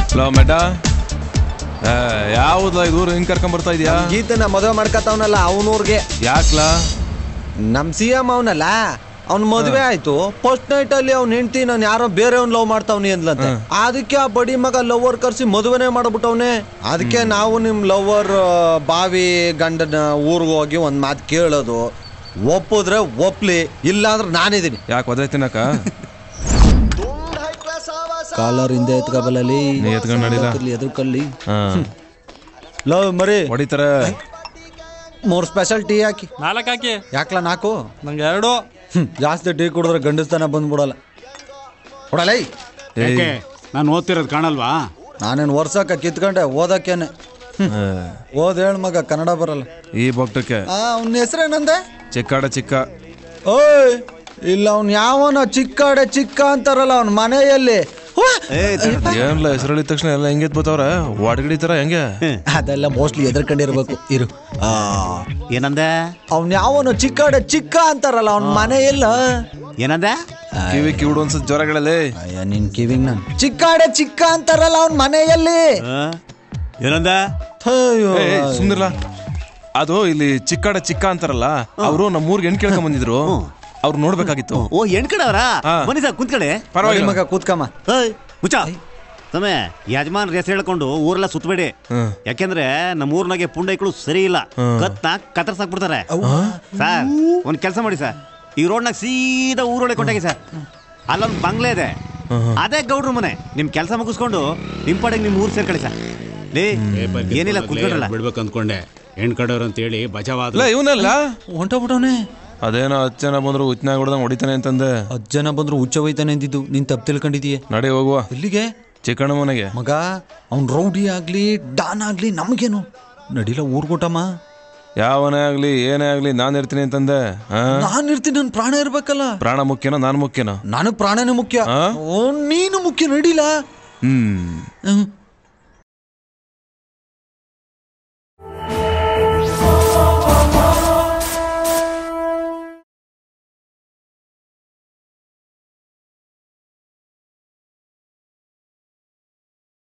Hello ಮೆಟ ಯಾವ್ದು ಇದು ಹಿಂಗ್ ಕರ್ಕೊಂಡ್ ಬರ್ತಾ ಇದೀಯಾ ಗೀತನ ಮದುವೆ ಮಾಡ್ಕತ್ತವನಲ್ಲ ಅವನೂರ್ಗೆ ಯಾಕ್ಲಾ ನಮ್ ಸಿ ಎಂ ಅವನಲ್ಲ ಅವ್ನ ಮದುವೆ ಆಯ್ತು ಫಸ್ಟ್ ನೈಟ್ ಅಲ್ಲಿ ಅವ್ನ ಹೆಂಡತಿ ನಾನು ಯಾರೋ ಬೇರೆ ಅವ್ನ್ ಲವ್ ಮಾಡ್ತಾವ್ನಿ ಅಂದ್ಲಂತೆ ಅದಕ್ಕೆ ಆ ಬಡಿ ಮಗ ಲವರ್ ಕರ್ಸಿ ಮದುವೆನೇ ಮಾಡ್ಬಿಟ್ಟವ್ನೆ ಅದಕ್ಕೆ ನಾವು ನಿಮ್ ಲವರ್ ಬಾವಿ ಗಂಡನ ಊರ್ಗ್ ಹೋಗಿ ಒಂದ್ ಮಾತು ಕೇಳೋದು ಒಪ್ಪಿದ್ರೆ ಒಪ್ಲಿ ಇಲ್ಲ ಅಂದ್ರೆ ನಾನಿದ್ದೀನಿ ಯಾಕೆ ಒದೆ ತಿನ್ನಕ ಕಾಲರ್ ಹಿಂದೆ ಎತ್ಕಬಲ್ಲಲ್ಲಿ ನೀ ಎತ್ಕೊಂಡ್ ನಡೀಲ? ಎದುರ್ಕಲ್ಲಿ ಹಾ ಲವ್ ಮರಿ ಹೊಡಿತಾರೆ ಮೂರ್ ಸ್ಪೆಷಲ್ ಟೀ ಹಾಕಿ ನಾಲ್ಕು ಹಾಕಿ ಯಾಕ್ಲ ನಾಲ್ಕು ನಂಗೆ ಎರಡು ಹ್ಮ್, ಜಾಸ್ತಿ ಟೀ ಕುಡಿದ್ರೆ ಗಂಡಸ್ತಾನ ಬಂದ್ಬಿಡಲ್ಲ ಕೊಡಲೈ ಏಯ್ ನಾನು ಓದ್ತಿರೋದು ಕಾಣಲ್ವಾ ನಾನೇನು ವರ್ಷಕ್ಕ ಕಿತ್ಕೊಂಡೆ ಓದಕ್ಕೇನೆ ಹಾ. ಓದ್ ಹೇಳ್ ಮಗ ಕನ್ನಡ ಬರಲ್ಲ ಈ ಬೊಟ್ಟಕ್ಕೆ ಅವನ ಹೆಸರೇನಂದೆ ಚಿಕ್ಕಾಡ ಚಿಕ್ಕ ಓಯ್ ಇಲ್ಲ ಅವ್ನ್ ಯಾವನ ಚಿಕ್ಕಾಡೆ ಚಿಕ್ಕ ಅಂತಾರಲ್ಲ ಅವ್ನ ಮನೆಯಲ್ಲಿ ಹುವಾ! ಏನ್ಲ ಹೆಸರು ಹೇಳಿದ ತಕ್ಷಣ ಎಲ್ಲ ಹೆಂಗೆ ಬತ್ತವ್ರ ಒಡಗಡಿ ತರ ಹೆಂಗೆ ಅದೆಲ್ಲ ಮೋಸ್ಟ್ಲಿ ಎದ್ರಕೊಂಡಿರ್ಬೇಕು ಇರು ಏನಂದೆ ಅವ್ನ್ ಯಾವನ ಚಿಕ್ಕಾಡೆ ಚಿಕ್ಕ ಅಂತಾರಲ್ಲ ಅವ್ನ ಮನೆ ಇಲ್ಲ ಏನಂದೆ ಕಿವಿ ಕಿವಿಡು ಅನ್ಸತ್ ಜ್ವರಗಳಲ್ಲಿ ಅಯ್ಯ ನಿನ್ ಕಿವಿಂಗ್ ನಾನು ಚಿಕ್ಕಾಡೆ ಚಿಕ್ಕ ಅಂತಾರಲ್ಲ ಅವ್ನ ಮನೆಯಲ್ಲಿ ಆ? ಏನಂದೆ ಅಯ್ಯೋ ಸುಂದರ್ಲ ಅದು ಇಲ್ಲಿ ಚಿಕ್ಕಾಡ ಚಿಕ್ಕ ಅಂತಾರಲ್ಲ ಅವರು ನಮ್ಮ ಊರ್ಗೆ ಹೆಣ್ ಕೇಳ್ಕೊಂಡ್ ಬಂದಿದ್ರು ಅವ್ರು ನೋಡ್ಬೇಕಾಗಿತ್ತು ಓ ಹೆಣ್ಕಡವ್ರ ಹಾ. ಬನ್ನಿ ಸರ್ ಕುಂತ್ಕಡೆ ನೋಡಿ ಪರವಾಗಿಲ್ಲ ಮಗ ಕೂತ್ಕಮ್ಮ ಏಯ್ ಮುಚ್ಚ ತಮ್ಮೆ ಯಜಮಾನ್ ಹೆಸರು ಹೇಳ್ಕೊಂಡು ಊರೆಲ್ಲ ಸುತ್ತಬೇಡಿ ಹ್ಮ್. ಯಾಕೆಂದ್ರೆ ನಮ್ಮ ಊರ್ನಾಗೆ ಪುಂಡೈಗಳು ಸರಿ ಇಲ್ಲ ಕತ್ನ ಕತ್ತರ್ಸಾಕ್ಬಿಡ್ತಾರೆ ಸರ್ ಒಂದ್ ಕೆಲಸ ಮಾಡಿ ಸರ್ ಈ ರೋಡ್ನಾಗ ಸೀದಾ ಊರೊಳಗೆ ಕೊಂಡೋಗಿ ಸರ್ ಅಲ್ಲೊಂದು ಬಂಗ್ಲೆ ಇದೆ ಅದೇ ಗೌಡ್ರ ಮನೆ ನಿಮ್ ಕೆಲಸ ಮುಗಿಸ್ಕೊಂಡು ನಿಮ್ ಪಡೆಗೆ ನಿಮ್ ಊರ್ ಸೇರ್ಕೊಳ್ಳಿ ಸರ್ ಲೇ ಏನಿಲ್ಲ ಕುತ್ಕೊಂಡ್ರಲ್ಲ ಬಿಡ್ಬೇಕು ಅಂದ್ಕೊಂಡೆ ಹೆಣ್ ಕಡೋರು ಅಂತ ಹೇಳಿ ಬಚಾವಾದ ಇಲ್ಲ ಇವನಲ್ಲ ಹೊಂಟೋಗ್ಬಿಟ್ಟವನೆ ಅದೇನೋ ಹತ್ತು ಜನ ಬಂದ್ರು ಉಚ್ನಾಗ ಹೊಡೆದಂಗ್ ಹೊಡಿತಾನೆ ಅಂತಂದೆ ಹತ್ತು ಜನ ಬಂದ್ರು ಹುಚ್ಚ ಹೋಯ್ತಾನೆ ಅಂದಿದ್ದು ನೀನ್ ತಪ್ಪು ತಿಳ್ಕೊಂಡಿದೀಯ ನಡಿ ಹೋಗುವ ಎಲ್ಲಿಗೆ ಚಿಕ್ಕಣ್ಣ ಮನೆಗೆ ಮಗ ಅವ್ನ್ ರೌಡಿ ಆಗ್ಲಿ ಡಾನ್ ಆಗ್ಲಿ ನಮ್ಗೇನು ನಡಿಲ ಊರ್ಗೊಟ್ಟಮ್ಮ ಯಾವನೇ ಆಗ್ಲಿ ಏನೇ ಆಗ್ಲಿ ನಾನ್ ಇರ್ತೀನಿ ಅಂತಂದೆ ಹಾ ನಾನ್ ಇರ್ತೀನಿ ನನ್ ಪ್ರಾಣ ಇರ್ಬೇಕಲ್ಲ ಪ್ರಾಣ ಮುಖ್ಯನೋ ನಾನ್ ಮುಖ್ಯನೋ ನನಗ್ ಪ್ರಾಣನೇ ಮುಖ್ಯ ಆ? ಓ, ನೀನು ಮುಖ್ಯ ನಡಿಲ ಹ್ಮ್ ಹ್ಮ್.